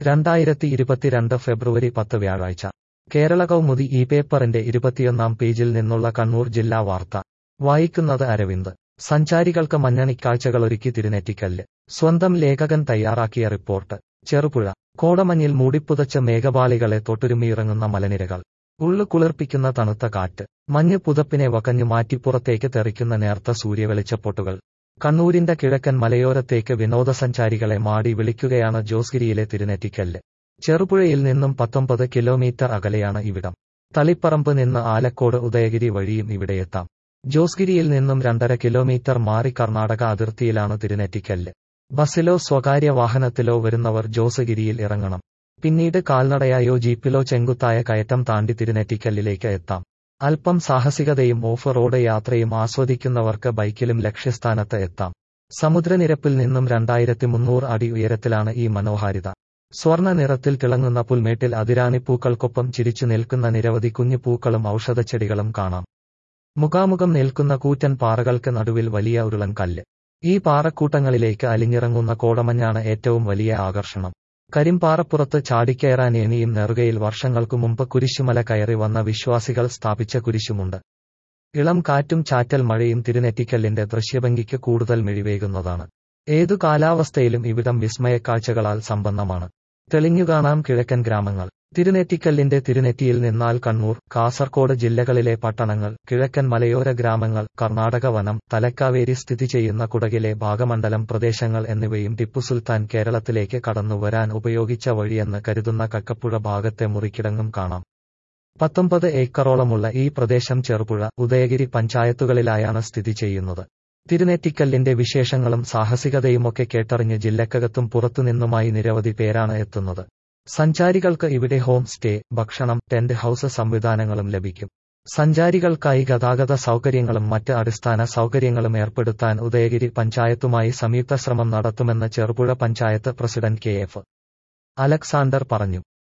രണ്ടായിരത്തി ഇരുപത്തിരണ്ട് ഫെബ്രുവരി പത്ത് വ്യാഴാഴ്ച കേരള കൗമുദി ഈ പേപ്പറിന്റെ ഇരുപത്തിയൊന്നാം പേജിൽ നിന്നുള്ള കണ്ണൂർ ജില്ലാ വാർത്ത വായിക്കുന്നത് അരവിന്ദ് സഞ്ചാരികൾക്ക് മഞ്ഞണിക്കാഴ്ചകളൊരുക്കി തിരുനെറ്റിക്കല്ല് സ്വന്തം ലേഖകൻ തയ്യാറാക്കിയ റിപ്പോർട്ട് ചെറുപുഴ കോടമഞ്ഞിൽ മൂടിപ്പുതച്ച മേഘപാളികളെ തൊട്ടുരുമിയിറങ്ങുന്ന മലനിരകൾ ഉള്ളു കുളിർപ്പിക്കുന്ന തണുത്ത കാറ്റ് മഞ്ഞ് പുതപ്പിനെ വകഞ്ഞു മാറ്റി പുറത്തേക്ക് തെറിക്കുന്ന നേർത്ത സൂര്യവെളിച്ചപ്പൊട്ടുകൾ കണ്ണൂരിന്റെ കിഴക്കൻ മലയോരത്തേക്ക് വിനോദസഞ്ചാരികളെ മാടി വിളിക്കുകയാണ് ജോസ്ഗിരിയിലെ തിരുനെറ്റിക്കല്ല് ചെറുപുഴയിൽ നിന്നും പത്തൊമ്പത് കിലോമീറ്റർ അകലെയാണ് ഇവിടം തളിപ്പറമ്പ് നിന്ന് ആലക്കോട് ഉദയഗിരി വഴിയും ഇവിടെയെത്താം ജോസ്ഗിരിയിൽ നിന്നും രണ്ടര കിലോമീറ്റർ മാറി കർണാടക അതിർത്തിയിലാണ് തിരുനെറ്റിക്കല്ല് ബസ്സിലോ സ്വകാര്യ വാഹനത്തിലോ വരുന്നവർ ജോസഗിരിയിൽ ഇറങ്ങണം പിന്നീട് കാൽനടയായോ ജീപ്പിലോ ചെങ്കുത്തായ കയറ്റം താണ്ടി തിരുനെറ്റിക്കല്ലിലേക്ക് എത്താം അല്പം സാഹസികതയും ഓഫ് റോഡ് യാത്രയും ആസ്വദിക്കുന്നവർക്ക് ബൈക്കിലും ലക്ഷ്യസ്ഥാനത്ത് എത്താം സമുദ്രനിരപ്പിൽ നിന്നും രണ്ടായിരത്തി മുന്നൂറ് അടി ഉയരത്തിലാണ് ഈ മനോഹാരിത സ്വർണ്ണ നിറത്തിൽ തിളങ്ങുന്ന പുൽമേട്ടിൽ അതിരാണിപ്പൂക്കൾക്കൊപ്പം ചിരിച്ചു നിൽക്കുന്ന നിരവധി കുഞ്ഞു പൂക്കളും ഔഷധച്ചെടികളും കാണാം മുഖാമുഖം നിൽക്കുന്ന കൂറ്റൻ പാറകൾക്ക് നടുവിൽ വലിയ ഉരുളൻ കല്ല് ഈ പാറക്കൂട്ടങ്ങളിലേക്ക് അലിഞ്ഞിറങ്ങുന്ന കോടമഞ്ഞാണ് ഏറ്റവും വലിയ ആകർഷണം കരിമ്പാറപ്പുറത്ത് ചാടിക്കയറാൻ ഇനിയും നെറുകയിൽ വർഷങ്ങൾക്കു മുമ്പ് കുരിശുമല കയറി വന്ന വിശ്വാസികൾ സ്ഥാപിച്ച കുരിശുമുണ്ട് ഇളം കാറ്റും ചാറ്റൽ മഴയും തിരുനെറ്റിക്കല്ലിന്റെ ദൃശ്യഭംഗിക്ക് കൂടുതൽ മിഴിവേകുന്നതാണ് ഏതു കാലാവസ്ഥയിലും ഇവിടം വിസ്മയക്കാഴ്ചകളാൽ സമ്പന്നമാണ് തെളിഞ്ഞുകാണാം കിഴക്കൻ ഗ്രാമങ്ങൾ തിരുനെറ്റിക്കല്ലിന്റെ തിരുനെറ്റിയിൽ നിന്നാൽ കണ്ണൂർ കാസർകോട് ജില്ലകളിലെ പട്ടണങ്ങൾ കിഴക്കൻ മലയോര ഗ്രാമങ്ങൾ കർണാടക വനം തലക്കാവേരി സ്ഥിതി ചെയ്യുന്ന കുടകിലെ ഭാഗമണ്ഡലം പ്രദേശങ്ങൾ എന്നിവയും ടിപ്പുസുൽത്താൻ കേരളത്തിലേക്ക് കടന്നുവരാൻ ഉപയോഗിച്ച വഴിയെന്ന് കരുതുന്ന കക്കപ്പുഴ ഭാഗത്തെ മുറിക്കിടങ്ങും കാണാം പത്തൊമ്പത് ഏക്കറോളമുള്ള ഈ പ്രദേശം ചെറുപുഴ ഉദയഗിരി പഞ്ചായത്തുകളിലായാണ് സ്ഥിതി ചെയ്യുന്നത് തിരുനെറ്റിക്കല്ലിന്റെ വിശേഷങ്ങളും സാഹസികതയുമൊക്കെ കേട്ടറിഞ്ഞ് ജില്ലക്കകത്തും പുറത്തുനിന്നുമായി നിരവധി പേരാണ് എത്തുന്നത് സഞ്ചാരികൾക്ക് ഇവിടെ ഹോം സ്റ്റേ ഭക്ഷണം ടെന്റ് ഹൌസ് സംവിധാനങ്ങളും ലഭിക്കും സഞ്ചാരികൾക്കായി ഗതാഗത സൗകര്യങ്ങളും മറ്റ് അടിസ്ഥാന സൗകര്യങ്ങളും ഏർപ്പെടുത്താൻ ഉദയഗിരി പഞ്ചായത്തുമായി സംയുക്ത ശ്രമം നടത്തുമെന്ന് Cherupuzha panchayat president K F Alexander പറഞ്ഞു